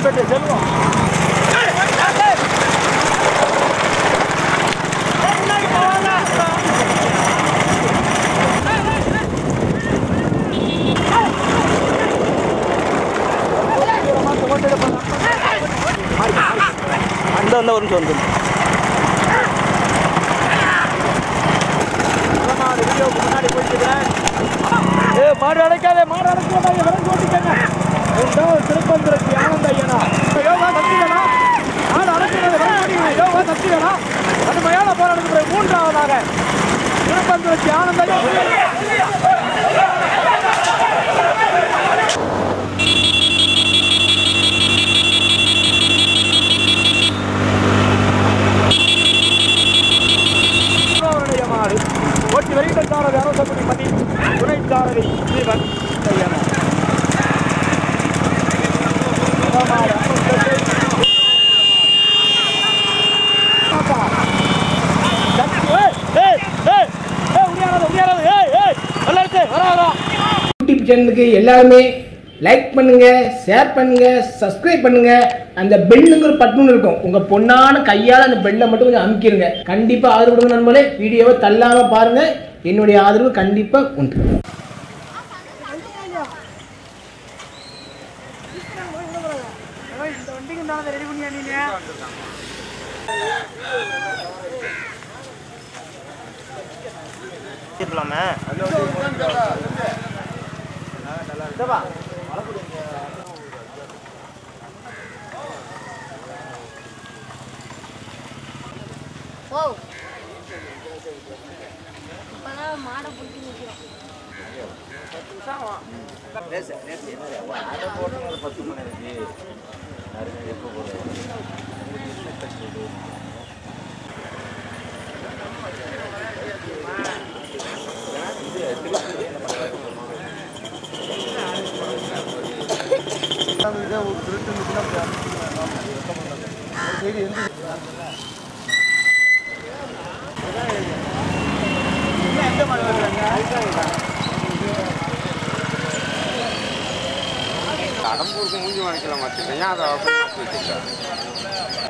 அம்மன்பேட்டை செல்வம் அந்த வந்த ஒரு நிமிஷம் வந்து மாடு வீடியோக்கு முன்னாடி போயிட்டுக்கிறேன் ஏ மாடு அடைக்காதே மாடு அடைக்காதே விரைஞ்சு ஓட்டிக்கங்க ரெண்டாவது திருப்பந்திரத்தி ஆனந்த ஐயனா யோகா சக்திவேனா மாடு அடைக்கிறது விரைஞ்சு யோகா சக்திவேனா கடுமையான போராட்டத்துக்கு பிறகு மூன்றாவதாக திருப்பந்திரத்தி ஆனந்த ஐயனா அவருடைய மாடு ஓட்டி வருகின்ற சாரதி அரசகுடி மதி துணை சாரதி ஜீவன் ஐயனா மாடு அம்மன்பேட்டை. பாப்பா. சக்தி, ஏய், ஏய், ஏய், ஏய், உரியானது, உரியானது, ஏய், ஏய், நல்லா இருக்கு, வரா, வரா. யூடியூப் சேனலுக்கு எல்லாருமே லைக் பண்ணுங்க ஷேர் பண்ணுங்க சப்ஸ்கிரைப் பண்ணுங்க அந்த பெல்லுங்கிற பட்டன் இருக்கும் உங்க பொண்ணான கையால அந்த பெல்லை மட்டும் கொஞ்சம் அமுக்கிருங்க கண்டிப்பா ஆதரவு கொடுங்க நண்பர்களே வீடியோவை தள்ளாம பாருங்க என்னுடைய ஆதரவு கண்டிப்பா உண்டு இருக்கலாமே ஓ இப்பதான் மாடை பிடிச்சி நிற்கிறோம் கடம்பூருக்கு மூஞ்சி வாங்கிக்கலாம் வச்சுருக்கேன் அதை அப்படியே மாற்றி வச்சுருக்கேன்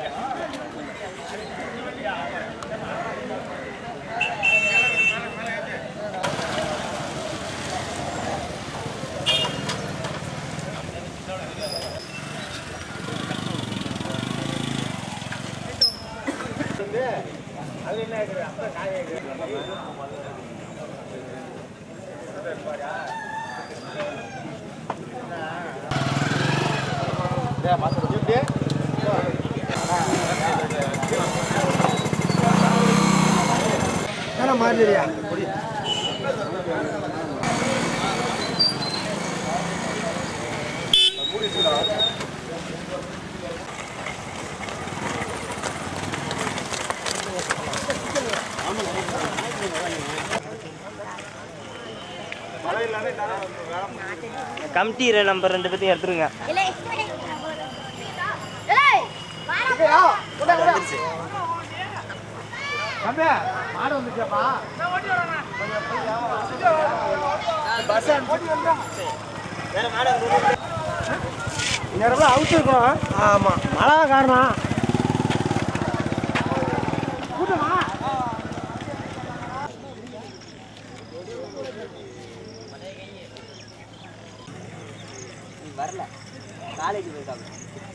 கமிட்டி நம்பர் ரெண்டு பேத்தையும் எடுத்துருங்க இல்லை ஏய் வாடா தம்பி, மாடு வந்துச்சாப்பா நேரமா அவுத்து இருக்கணும் ஆமா மழை காரணம் கூட்டமா வரல காலேஜ் போயிருக்காங்க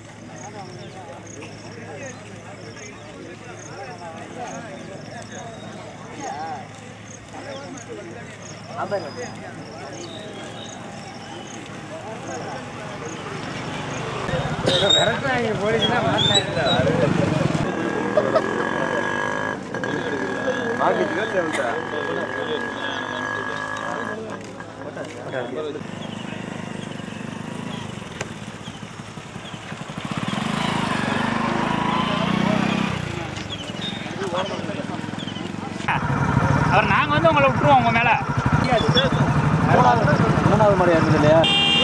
அவர் நாங்க வந்து உங்களை விட்டுருவோம் உங்க மேல மூணாவது மாடி இருந்தது இல்லையா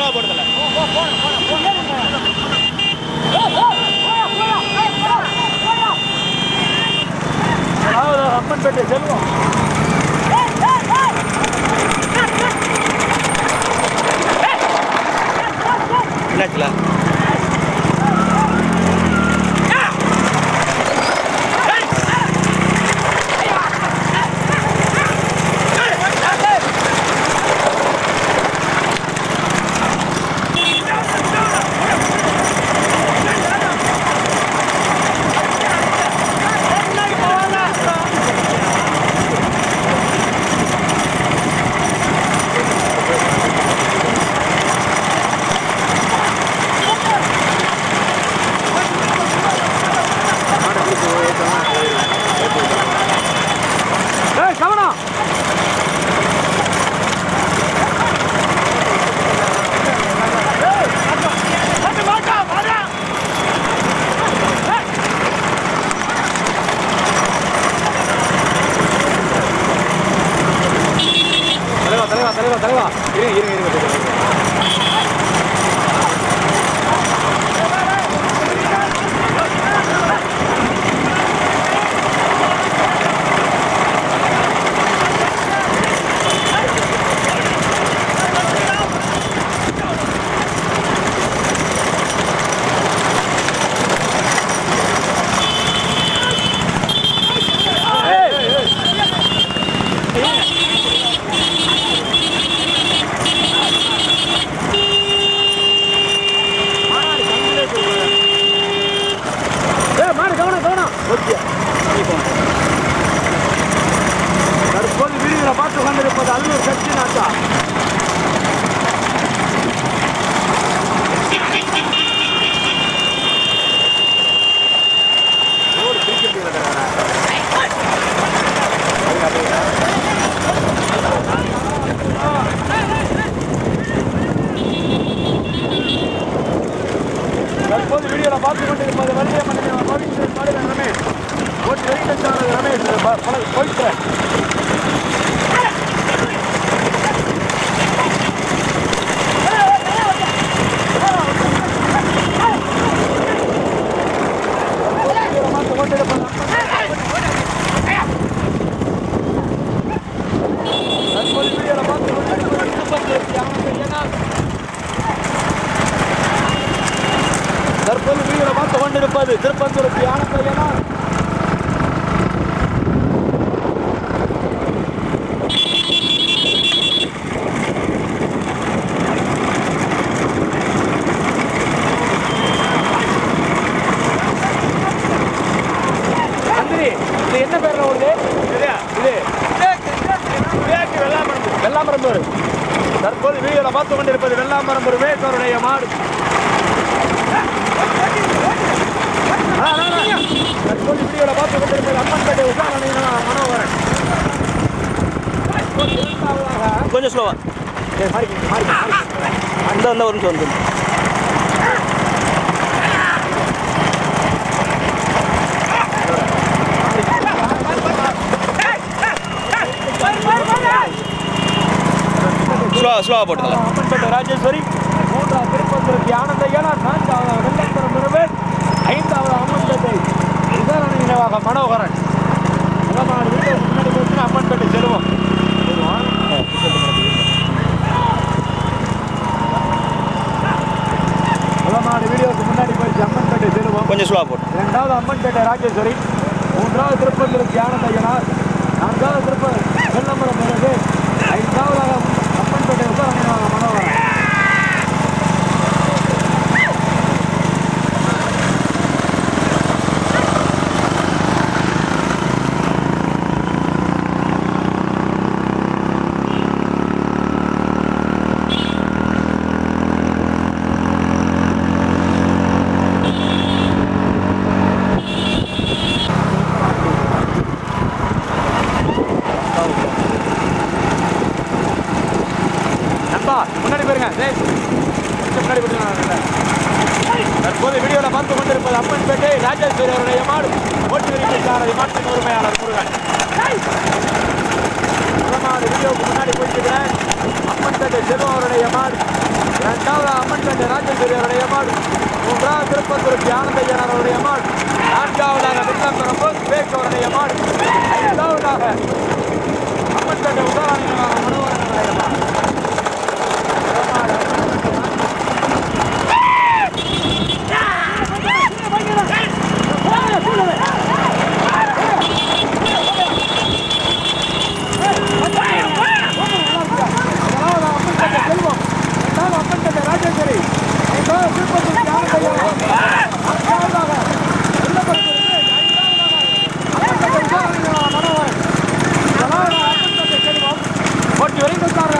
அம்மன்பேட்டை செல்வம் தற்போது வீடியோல பார்த்து கொண்டிருப்பது வள்ளிய மன்னன் பவித்ரன் மாடு ரமேஷ் ஓட்டு வெளியிட்டான ரமேஷ் ப- பல- போயிட்டு தற்போது வீடியோல பார்த்து கொண்டிருப்பது திருப்பத்தூர் தியாகராஜனா. தற்போது வீடியோல பார்த்து கொண்டிருப்பது திருப்பத்தூர் தியாகராஜனா. நந்தினி இது என்ன பேர்ல ஓடுது இது விவேக் வெள்ளாமரம்பு வெள்ளாமரம்பு தற்போது வீடியோல பார்த்து கொண்டிருப்பது வெள்ளாமரம்பு விவேக்கருடைய மாடு ஆ, ஆ, ஆ. தற்போது வீடியோல பார்த்து கொண்டிருப்பது அம்மன்பேட்டை உஷாரணி மனோகரன் கொஞ்சம் ஸ்லோவா ஏய், மாறிக்கிங்க, மாறிக்கிங்க, மாறிக்கிங்க. அந்த வந்தால் ஒரு நிமிஷம் வந்து ஸ்லோவா ஸ்லோவா போட்டுக்கலாம் அம்மன்பேட்டை ராஜேஸ்வரி மூன்றாவது திருப்பத்தூருக்கு ஆனந்தையனா நான்காவது வெள்ளம்பரம் முருகன் ஐந்தாவது அம்மன்பேட்டை விசாரணை நினைவாக மனோகரன் முதலாவது வீடு முன்னாடி போச்சுன்னா அம்மன்பேட்டை செல்வம் முதலாவது வீடியோக்கு முன்னாடி போயிடுச்சு அம்மன்பேட்டை செல்வம் கொஞ்சம் ஸ்லோவா போட்டு இரண்டாவது அம்மன்பேட்டை ராஜேஸ்வரி மூன்றாவது திருப்பத்தூருக்கு ஆனந்தையனார் நான்காவது திருப்ப வெள்ளம்பரம் முருகன் ஐந்தாவதாக அம்மன்பேட்டை விசாரணை நினைவாக மனோகரன் நண்பா முன்னாடி போயிருங்க டேய். கொஞ்சம் முன்னாடி போயிருங்க தற்போது வீடியோல பார்த்து கொண்டிருப்பது அம்மன்பேட்டை ராஜேஸ்வரி அவருடைய மாடு ஓட்டு விரிப்பிச்சாரதி மாட்டின் உரிமையாளர் முருகன் முதலாவது வீடியோவுக்கு முன்னாடி போயிட்டுக்கிறேன் அம்மன்பேட்டை செல்வம் அவருடைய மாடு இரண்டாவது அம்மன்பேட்டை ராஜேஸ்வரி அவருடைய மாடு மூன்றாவது திருப்பத்தூர் ஆனந்தையன் அவருடைய மாடு நான்காவதாக வில்லம்பரம் விவேக் அவருடைய மாடு ஐந்தாவதாக அம்மன்பேட்டை உதாரணமாக மனோகரன் அவருடைய மாடு போட்டி வரைந்தார்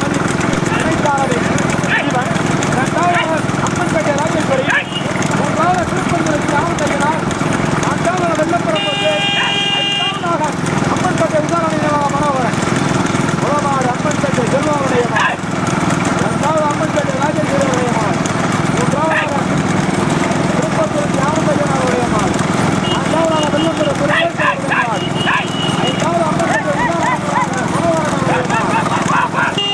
அம்மன்பேட்டை ராஜேஸ்வரி மூன்றாவது திருப்பந்தூர் ராமத்தையனார் நான்காவது வெள்ளப்புறம் ஐந்தாவதாக அம்மன்பேட்டை உதாரண மனோகரன் உலமாடு அம்மன்பேட்டை செல்வாவுடைய மகன் இரண்டாவது அம்மன்பேட்டை ராஜேஸ்வரியுடைய மகன் மூன்றாவதாக திருப்பத்தூர் ராமத்தையனாருடைய மகன் நான்காவதாக வெள்ளப்புறம் முருகேசனுடைய மகன் ஐந்தாவது அம்மன்பேட்டை உதாரண மனோகரனுடைய மகன்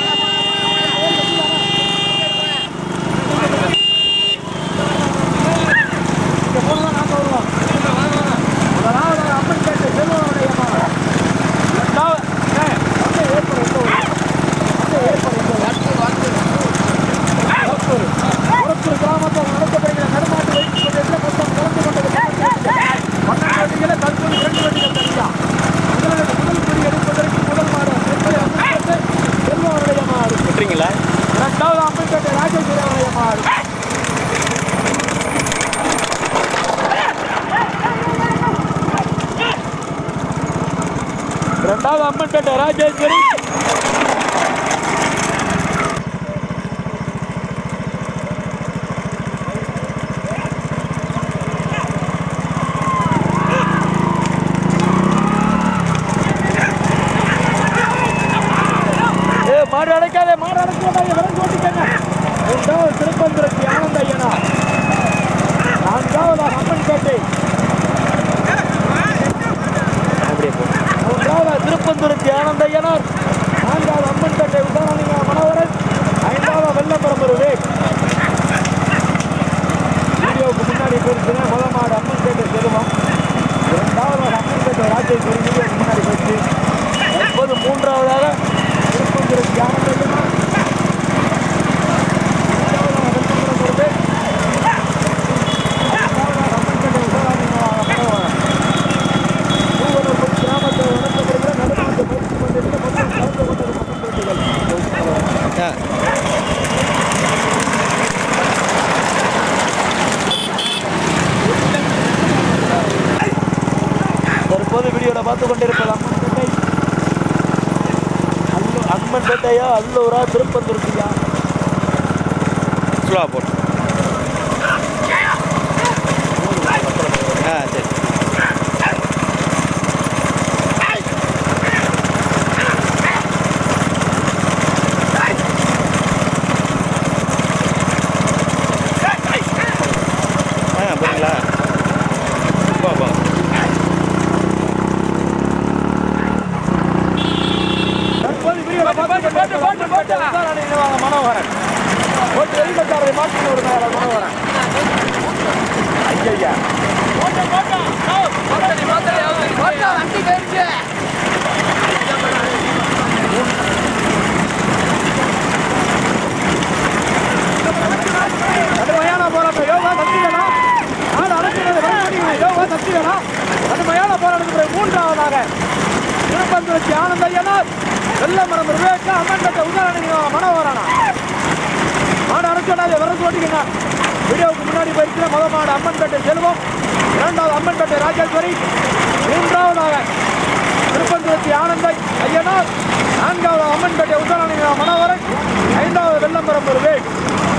இங்க போடுறதா நாங்க வருவோம். முதலாவது அம்மன் கேட்ட செல்வனுடைய மகன். இரண்டாவது ஏய், வந்து ஏற்படு, வந்து ஒரு- வந்து ஏற்படு, இந்த ஒரு- உரத்தூர் கிராமத்தில் நடத்தப்படுகிற நடுமாட்டு வைப்பு பந்தயத்தில் மொத்தம் கலந்து கொண்டது பன்னெண்டு வண்டிகளை தற்போது இரண்டு வண்டிகள் தனியா முதல் முதல் குடி எடுப்பதற்கு முதல் மாடு செல்வ அம்மன் செல்வனுடைய மாடு விட்டுறீங்களா இரண்டாவது அம்மன்பேட்டை ராஜேஸ்வரி அவருடைய மாடு இரண்டாவது அம்மன்பேட்டை ராஜேஸ்வரி ஏ மாடு அடைக்காதே மாடு அடைக்காதே விரண்டு ஓட்டிக்கங்க ரெண்டாவது திருப்பந்திரத்தி ஆனந்த ஐயனா பார்த்து கொண்டிருப்பது அம்மன்பேட்டை அல்லு அம்மன்பேட்டையா அல்லூரா திருப்பந்தூர்த்தியா ஸ்லோவாக போட்டு ஆ சரி ஆ போறீங்களா போ போ தற்போது வீடியோல பார்த்து கொண்டிருப்பது விசாரணை நிர்வாக மனோகரன் ஓட்டு வெளிக்கட்டாரை மாற்றி விடுங்க மனோகரன் ஐயா கடுமையான போராட்டம் யோகா சக்திகளா நாடு அரசியல் வரக்கூடிய யோகா சக்திகளா கடுமையான போராட்டத்தில் மூன்றாவதாக திருப்பந்துருச்சி ஆனந்தையனார் வெள்ளமரம் விவேக அம்மன்பட்ட உதாரணி மனோகரானா மாடு அரசியலாக விரசு ஓட்டிக்கங்க வீடியோவுக்கு முன்னாடி போயிருக்கிற முத மாடு அம்மன்பேட்டை செல்வம் இரண்டாவது அம்மன்பேட்டை ராஜேஸ்வரி மூன்றாவதாக திருப்பந்துருச்சி ஆனந்தை ஐயனார் நான்காவது அம்மன்பேட்டை உதாரணி மனோகரன் ஐந்தாவது வெள்ளம்பரம் விவேக்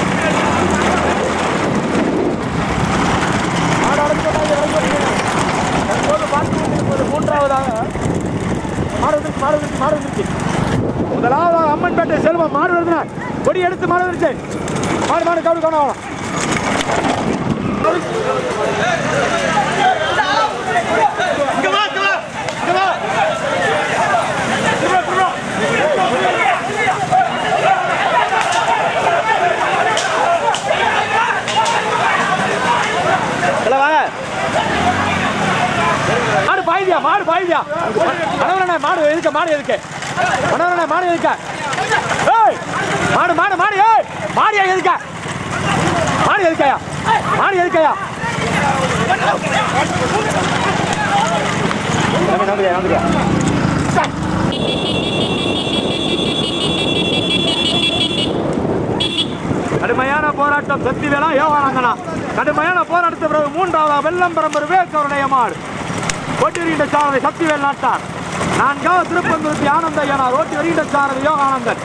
மாடு அரசியலாக விரசு ஓட்டிக்கங்க தற்போது பார்த்து கொண்டிருப்பது மூன்றாவதாக மாடு வந்துருச்சு மாடு வந்துருச்சு மாடு வந்துருச்சு முதலாவது அம்மன்பேட்டை செல்வம் மாடு வருதுண்ணா கொடி எடுத்து மாடு வந்துருச்சு மாடு மாடு கவுடு கவனம் ஆகணும் இல்லை வாங்க மாடு பாயுதியா மாடு பாயுதியா மனோரண்ணே மாடு எதுக்க மாடு எதுக்கு மனோரண்ணே மாடு எதுக்க ஏய் மாடு மாடு மாடு ஏய் மாடியா எதுக்க மாடு எதுக்கயா மாடு எதுக்கயா நம்பிக்கை நம்பிக்கை கடுமையான போராட்டம் சக்தி வேளா யோகானங்கனா கடுமையான போராட்டத்தை பிறகு மூன்றாவது வெள்ளம்பரம் விவேக் அவருடைய மாடு ஓட்டி வருகின்ற சாரதி சக்திவேல் நாட்டார் நான்காவது திருப்பந்தூர்த்தி ஆனந்த ஐயனார் ஓட்டி வருகின்ற சாரதி யோகானந்தன்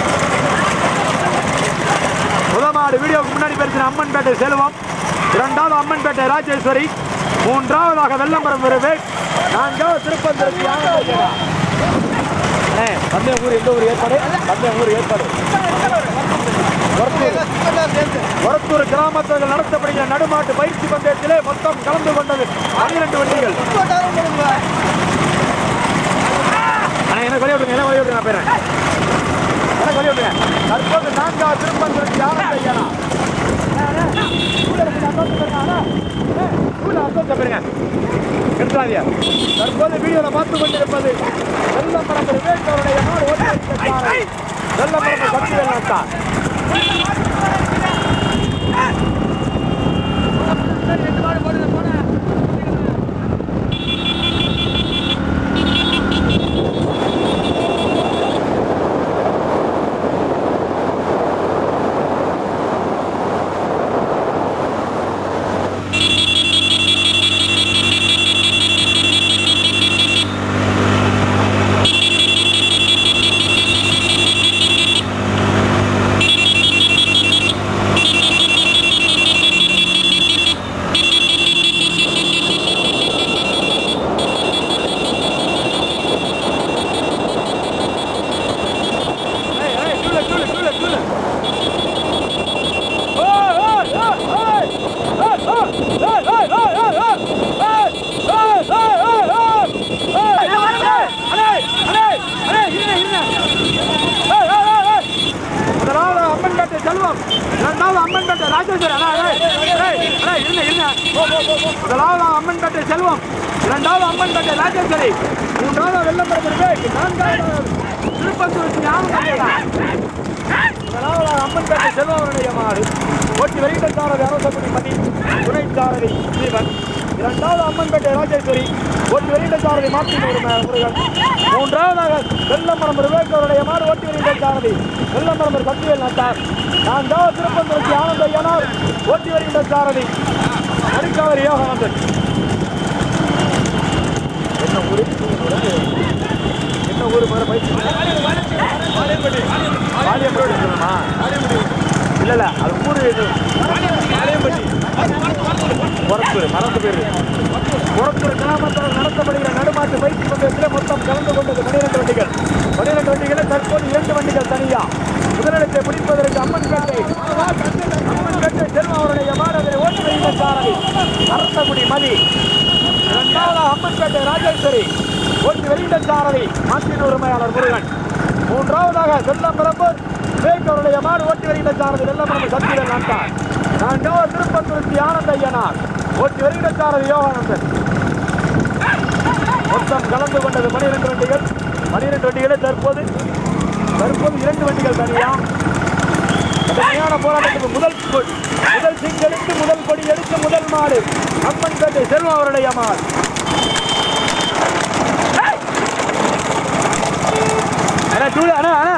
முதமாடு வீடியோவுக்கு முன்னாடி பேசின அம்மன்பேட்டை செல்வம் இரண்டாவது அம்மன்பேட்டை ராஜேஸ்வரி மூன்றாவதாக வெள்ளம்பரம் விவேக் நான்காவது திருப்பந்தூர்த்தி ஆனந்த ஐயனார் அண்ணே, பந்தயம் ஊர் எந்த ஊர் ஏற்பாடு பந்தயம் ஊர் ஏற்பாடு ஒரத்தூர். ஒரத்தூர் கிராமத்தில் நடத்தப்படுகிற நடுமாட்டு பயிற்சி பந்தயத்திலே மொத்தம் கலந்து கொண்டது பன்னிரண்டு வண்டிகள் அண்ணா என்ன கொலை விட்டுங்க என்ன கொலை விட்டுங்க நான் போயிடுறேன் என்ன கொலை விட்டுங்க தற்போது நான்காவது திருப்பந்திரத்தி ஆனந்த ஐயனா எடுத்துறாதியா தற்போது வீடியோல பார்த்து கொண்டிருப்பது வெள்ளம்பரம் விவேக் அவருடைய நாடு ஓட்டி வெள்ளம்பரம் சக்திவேல் நாட்டார் முதலாவது அம்மன்பேட்டை செல்வம் இரண்டாவது அம்மன்பேட்டை ராஜேஸ்வரி அண்ணா, அண்ணா, ஏய், அண்ணா, இருங்க, இருங்க. முதலாவது அம்மன்பேட்டை செல்வம் இரண்டாவது அம்மன்பேட்டை ராஜேஸ்வரி மூன்றாவது வெள்ளம்பரம் விவேக் நான்காவது திருப்பத்தூர் ஞானமணியடா முதலாவது அம்மன்பேட்டை செல்வனுடைய மாடு ஓட்டி வெளியிட்ட சாரதி அரசகுடி மணி துணை சாரதி ஜீவன் இரண்டாவது அம்மன்பேட்டை ராஜேஸ்வரி ஓட்டி வெளியிட்ட சாரதி மாற்றி முருகன் மூன்றாவதாக வெள்ளமரம் விவேகருடைய மாடு ஓட்டி வெளியிட்ட சாரதி வெள்ளமரம் சக்திவேல் நட்டார் நான்காவது திருப்பந்தூர்த்தி ஆனந்த ஐயனார் ஓட்டி வருகின்ற சாரதி அரிக்காவரி யோகானந்தன் என்ன ஊரு என்ன ஊரு மேல பைக் பாலியம்பட்டி இருக்கணுமா இல்ல இல்ல அது ஊரு இது பொறத்தூர் மறந்து பேரு பொறத்தூர் கிராமத்தில் நடத்தப்படுகிற நடுமாட்டு பயிற்சி பந்தயத்தில் மொத்தம் கலந்து கொண்டது பனிரெண்டு வண்டிகள் பனிரெண்டு வண்டிகளில் தற்போது இரண்டு வண்டிகள் தனியா முதலிடத்தை பிடிப்பதற்கு அம்மன் பேட்டை அம்மன் பேட்டை செல்வம் அவருடைய மாணவரை ஓட்டு வைத்த சாரதி அரசகுடி மதி இரண்டாவது அம்மன்பேட்டை ராஜேஸ்வரி ஓட்டு வெளியிட்ட சாரதி மாற்றின் உரிமையாளர் முருகன் மூன்றாவதாக செல்லம்பரம்பூர் விவேக் அவருடைய மாடு ஓட்டி வெளியிட்ட சாரதி வெள்ளம்பரம்பு சத்திரன் நாட்டார் நான்காவது திருப்பத்துருத்தி ஆனந்த ஐயனார் ஓட்டி வெளியிட்ட சாரதி யோகானந்தன் மொத்தம் கலந்து கொண்டது பனிரெண்டு வண்டிகள் பனிரெண்டு வண்டிகளே தற்போது தற்போது இரண்டு வண்டிகள் தனியா கடுமையான போராட்டத்துக்கு முதல் கொடி முதல் சிங்களுக்கு முதல் கொடி எடுத்து முதல் மாடு அம்மன் பேட்டை செல்வம் அவருடைய மாடு அண்ணா, தூளு, அண்ணா, அண்ணா.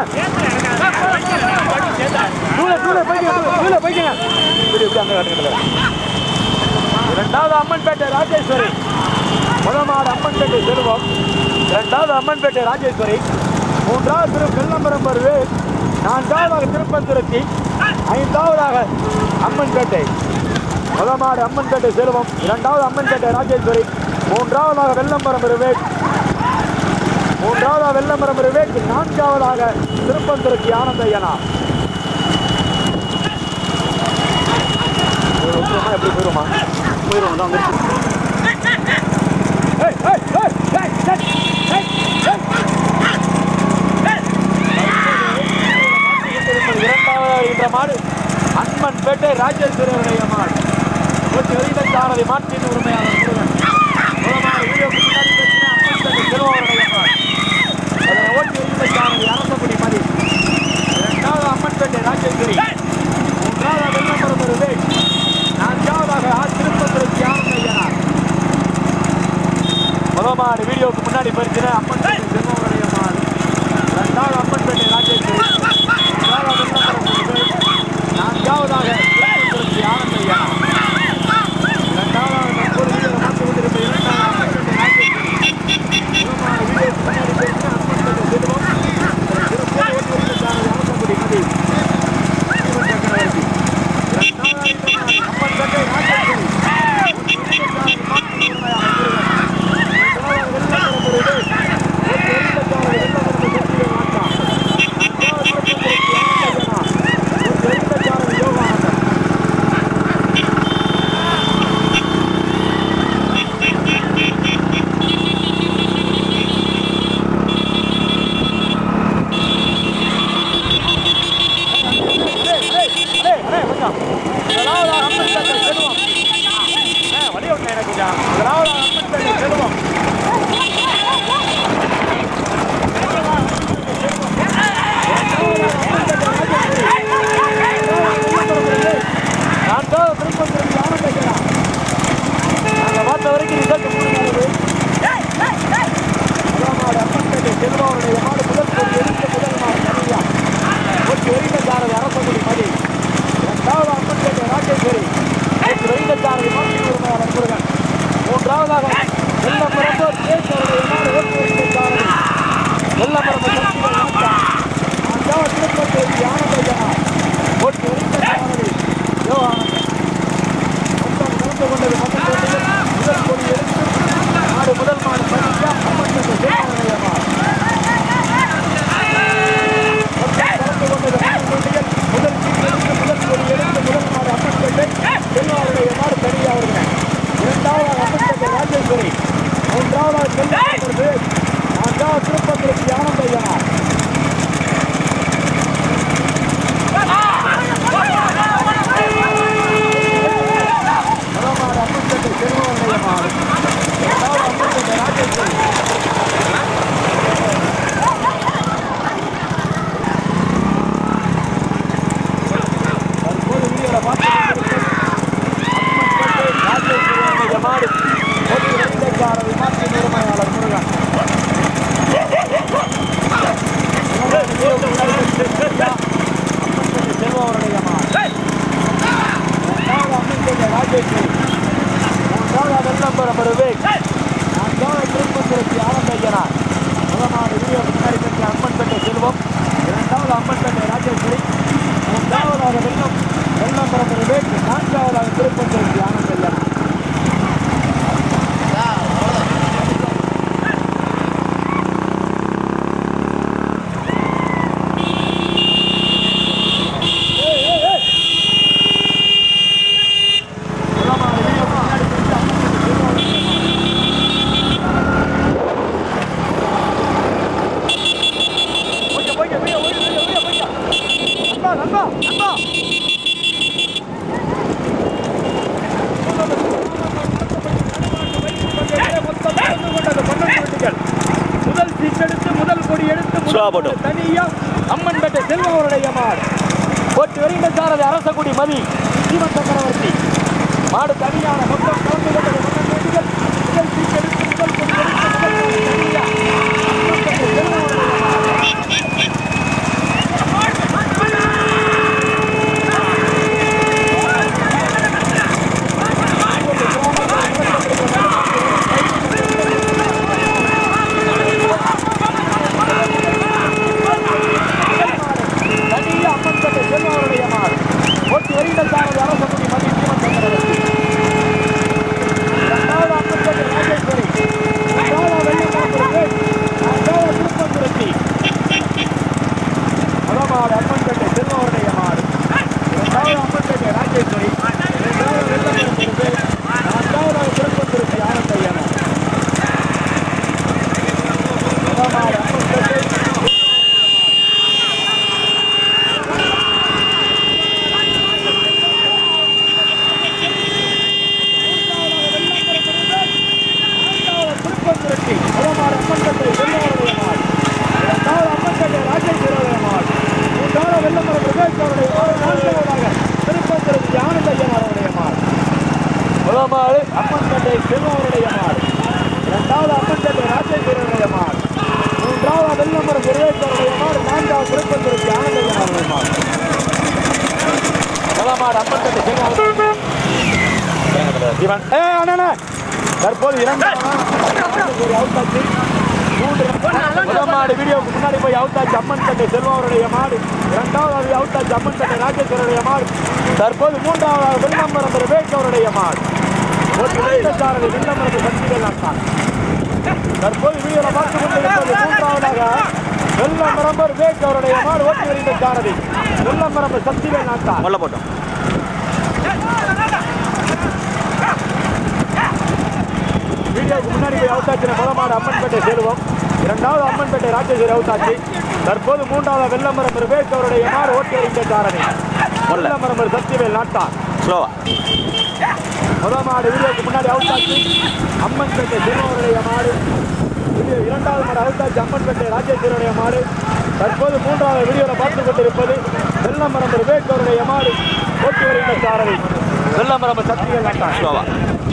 தூளு, தூளு, போய்க்கங்க, தூளு, தூளு, போய்க்கங்க. இப்படி, இப்படி அங்க காட்டுங்க. இரண்டாவது அம்மன்பேட்டை ராஜேஸ்வரி முதல் மாடு அம்மன்பேட்டை செல்வம் இரண்டாவது அம்மன்பேட்டை ராஜேஸ்வரி மூன்றாவது திரு வெள்ளம்பரம் பருவு நான்காவதாக திருப்பந்துருத்தி ஐந்தாவதாக அம்மன்பேட்டை முதல் மாடு அம்மன்பேட்டை செல்வம் இரண்டாவது அம்மன்பேட்டை ராஜேஸ்வரி மூன்றாவதாக வெள்ளம்பரம் விவேக் மூன்றாவதாக வெள்ளம்பரம் விவேக் நான்காவதாக திருப்பந்துருத்தி ஆனந்த ஐயனா இது விட்டுருமா, எப்படி போயிருமா போயிருவோம் தான் வந்துருச்சு ஏய், ஏய், ஏய், ஏய், ஏய், ஏய், ஏய். இரண்டாவது இந்த மாடு அன்மன் பேட்டை ராஜேஸ்வரருடைய மாடு ஓட்டி வெளியிட சாரதி மாட்டின் உரிமையாளர் முருகன் முதல் மாடு வீடியோக்கு முன்னாடி பேசின அம்மன் பேட்டை செல்வருடைய மாடு அதனை ஓட்டி வெளியிட சாரதி அரசகுடி மதி இரண்டாவது அம்மன் பேட்டை ராஜேஸ்வரி மூன்றாவது வெள்ளம்பரம் விவேக் நான்காவதாக ஆ திருப்பத்திரத்தி ஆனந்தையனார் முதல் மாடு வீடியோக்கு முன்னாடி பறிச்சுன அம்மன் பேட்டை செல்வருடைய மாடு இரண்டாவது அம்மன் பேட்டை ராஜேஸ்வரி மூன்றாவது வெள்ளம்பரம் விவேக் நான்காவதாக திருப்பத்திரத்தி ஆனந்தையனார் இரண்டாவது தற்போது வீடியோ மாற்றி கொண்டிருப்ப இரண்டாவது அம்மன் பேட்டை ராஜேஸ்வரி முதல் மாடு வீடியோக்கு முன்னாடி பறிச்சுன அம்மன் பேட்டை செல்வம் திருப்பூர் ஓட்டி வருகிற சாரதி அரசங்குடி மதி பார்த்த வரைக்கும் ரிசல்ட் மூணு நாள் முதலாமாடு அம்மன்பேட்டை செல்வாவுடைய மாடு முதல் கொடி எடுத்த முதல் மாடு தனியா ஒட்டி வெறிந்தச்சாரதி அரசகுடி மதி இரண்டாவது அம்மன்பேட்டை ராஜேஸ்வரி ஒட்டி வெறிந்தச்சாரதி மாட்டி உரிமையாளர் முருகன் மூன்றாவதாக வெள்ளப்பரம்பு தேசருடைய மாடு ஒட்டி வெறிந்தச்சாரதி வெள்ளப்பரம்பு சக்திகள் நாட்டா நான்காவது திருப்பத்தேவி ஆனந்தஜனா ஒட்டி வெறிந்தச்சாரதி யோகானந்தன் மொத்தம் கலந்து கொண்டது மொத்தம் முதல் கொடி எடுத்து மாடு முதல் மாடு பணியா அம்மன் பேட்டை செல்வாவுடைய மாடு கலந்து கொண்டது அம்மன் பேட்டையில் முதல் சீட் எடுத்து முதல் கொடி எடுத்து முதல் மாடு அம்மன் பேட்டை செல்வாவுடைய மாடு தனியா வருகிறேன் இரண்டாவது அம்மன் பேட்டை ராஜேஸ்வரி மூன்றாவது செல்வாவது நான்காவது திருப்பத்திற்கு ஆனந்தையனா முதல் மாடு அம்மன் பேட்டை செல்வாவுடைய மாடு இரண்டாவது அம்மன் பேட்டை ராஜேஸ்வரி தற்போது வீடியோல பார்த்து ராஜேஸ்வரனுடைய மாடு ஒரு இளைஞக்கார விமானத்தின் உரிமையாளர் முருகன் செல்வருடைய மாடு மூன்றாவது அம்மன்பேட்டை ராஜேஸ்வரி மூன்றாவது வெள்ளம்பரம் விவேக் நான்காவது திருப்பத்தூர் ஸ்லோவா போட்டோம் தனியும் அம்மன்பேட்டை செல்வம் அவருடைய மாடு போட்டு வருகின்ற சாரதி அரசகுடி மதி ஜீவன் சக்கரவர்த்தி மாடு தனியான மொத்தம் கலந்து கொண்டது மன்னன் வேண்டிகள் முதல் சீட்டெடுத்து முதல் கொடி எடுத்து முதல் நாள் தனியா. அம்மன்பேட்டை செல்வம் அவருடைய மாடு. தனியா அம்மன்பேட்டை செல்வம் அவருடைய மாடு போட்டு வருகின்ற சாரதி அரசகுடி மதி ஜீவன் சக்கரவர்த்தி இரண்டாவது அம்மன்பேட்டை ராஜேஸ்வரி மூன்றாவது வெள்ளக்காரர் நான்காவது திருப்பந்துருத்தி முதமாடு அம்மன்பேட்டை செல்வனுடைய மாடு இரண்டாவது அம்மன்பேட்டை ராஜேஸ்வரி மூன்றாவது வெள்ளக்காரர் நான்காவது திருப்பந்துருத்தி ஆனந்தையன முதமாடு அம்மன்பேட்டை திருப்பந்திருத்தி முதமாறு அம்மன்பேட்டை வெள்ளவருடைய மாடு இரண்டாவது அம்மன்பேட்டை ராஜேஸ்வரருடைய மாடு மூன்றாவது வெள்ளமரம் பிரதேசருடைய மாடு நான்காவதாக திருப்பந்திருத்தி ஆனந்தையனாருடைய மாடு முதமாறு அம்மன்பேட்டை செல்வருடைய மாடு இரண்டாவது அம்மன்பேட்டை ராஜேஸ்வரருடைய மாடு மூன்றாவது வெள்ளமரம் பிரதேசருடைய மாடு நான்காவது திருப்பந்திருத்தி ஆனந்தையனாருடைய மாடு முதமாறு அம்மன்பேட்டை செல்வம் இவன் ஏ அண்ணா தற்போது இரண்டாவது ஒரு அவுத்தாச்சு மூன்று முதல் மாடு வீடியோவுக்கு முன்னாடி போய் அவுத்தாச்சு அம்மன் கட்டை செல்வருடைய மாடு இரண்டாவது அவுத்தாச்சு அம்மன் கட்டை ராஜேஸ்வருடைய மாடு தற்போது மூன்றாவது வெள்ளம்பரம் விவேகவருடைய மாடு ஒரு இளைஞசாரதி வெள்ளம்பரம் சக்திகள் நான் தற்போது வீடியோல பார்த்து கொண்டிருப்பது மூன்றாவதாக வெள்ளம்பரம்பர் விவேக் அவருடைய மாடு ஓட்டி வருகின்ற சாரதி வெள்ளம்பரம்பர் சக்திவேல் நாட்டார் முள்ள போட்டோம் வீடியோக்கு முன்னாடி போய் அவுத்தாச்சின முதமாடு அம்மன்பேட்டை செல்வம் இரண்டாவது அம்மன்பேட்டை ராஜேஸ்வரி அவுத்தாச்சி தற்போது மூன்றாவது வெள்ளமரம் விவேக் அவருடைய மாடு ஓட்டி வருகின்ற சாரணி வெள்ளமரம் சத்தியவேல் நாட்டார் ஸ்லோவா முதல் மாடு வீடியோக்கு முன்னாடி அவுத்தாச்சி அம்மன்பேட்டை செல்வருடைய மாடு வீடியோ இரண்டாவது மாடு அவுத்தாச்சி அம்மன்பேட்டை ராஜேஸ்வருடைய மாடு தற்போது மூன்றாவது வீடியோவில் பார்த்து கொண்டிருப்பது வெள்ளமரம் விவேக் அவருடைய மாடு ஓட்டி வருகின்ற சாரணி வெள்ளமரம் சத்தியவேல் நாட்டார் ஸ்லோவா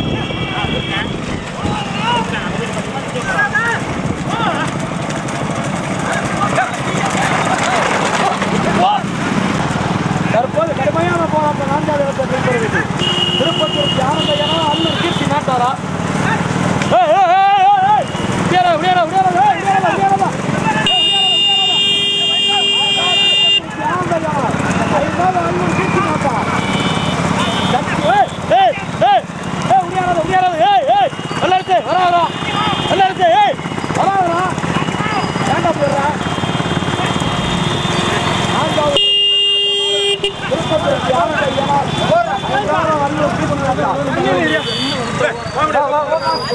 தற்போது கடுமையான போராட்டம் நான்காவது இடத்தை பின்தொடர்கிறது திருப்பத்தூர் ஆனந்தையனா அல்லூர் கீர்த்தி நாட்டாரா ஏய், ஏய், ஏய், ஏய், ஏய். விடியாரா, விடியாரா, விடியாரா, ஏய், விடியாரா, விடியாரா. ஏய், விடியாரா, விடியாரா. ஆனந்தையனா. ஐந்தாவது அல்லூர் கீர்த்தி நாட்டா. சக்தி, ஏய், ஏய், ஏய், ஏய், விடியாரா, விடியாரா, ஏய், ஏய். வெள்ளை அடிச்சு, வரா, வரா. வெள்ளை அடிச்சு, ஏய், வரா, வரா. ஏன்டா போடுற? நான்காவது திருப்பத்தூர் ஆனந்தையனா. ஐந்தாவது அல்லூர் கீர்த்தி நாட்டா.